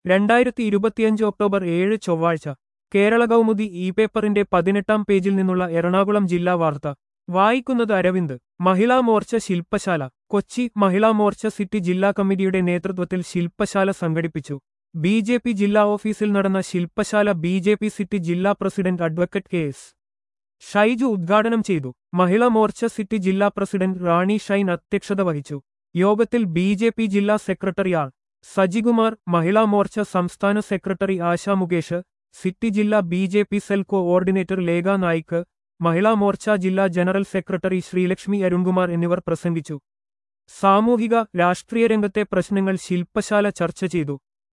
രണ്ടായിരത്തി ഇരുപത്തിയഞ്ച് ഒക്ടോബർ ഏഴ് ചൊവ്വാഴ്ച കേരള കൗമുദി ഇ പേപ്പറിന്റെ പതിനെട്ടാം പേജിൽ നിന്നുള്ള എറണാകുളം ജില്ലാ വാർത്ത വായിക്കുന്നത് അരവിന്ദ് മഹിളാ മോർച്ച ശില്പശാല കൊച്ചി മഹിളാ മോർച്ച സിറ്റി ജില്ലാ കമ്മിറ്റിയുടെ നേതൃത്വത്തിൽ ശില്പശാല സംഘടിപ്പിച്ചു ബി ജെ പി ജില്ലാ ഓഫീസിൽ നടന്ന ശില്പശാല ബി ജെ പി സിറ്റി ജില്ലാ president advocate K S Shaiju ഉദ്ഘാടനം ചെയ്തു മഹിളാ മോർച്ച സിറ്റി ജില്ലാ പ്രസിഡന്റ് റാണി ഷൈൻ അധ്യക്ഷത വഹിച്ചു യോഗത്തിൽ ബി ജെ പി ജില്ലാ സെക്രട്ടറി ആർ സജികുമാർ മഹിളാ മോർച്ച സംസ്ഥാന സെക്രട്ടറി ആശാ മുകേഷ് സിറ്റി ജില്ലാ B J P cell coordinator Lekha Naik Mahila Morcha ജില്ലാ ജനറൽ സെക്രട്ടറി ശ്രീലക്ഷ്മി അരുൺകുമാർ എന്നിവർ പ്രസംഗിച്ചു സാമൂഹിക രാഷ്ട്രീയ രംഗത്തെ പ്രശ്നങ്ങൾ ശില്പശാല ചർച്ച ചെയ്തു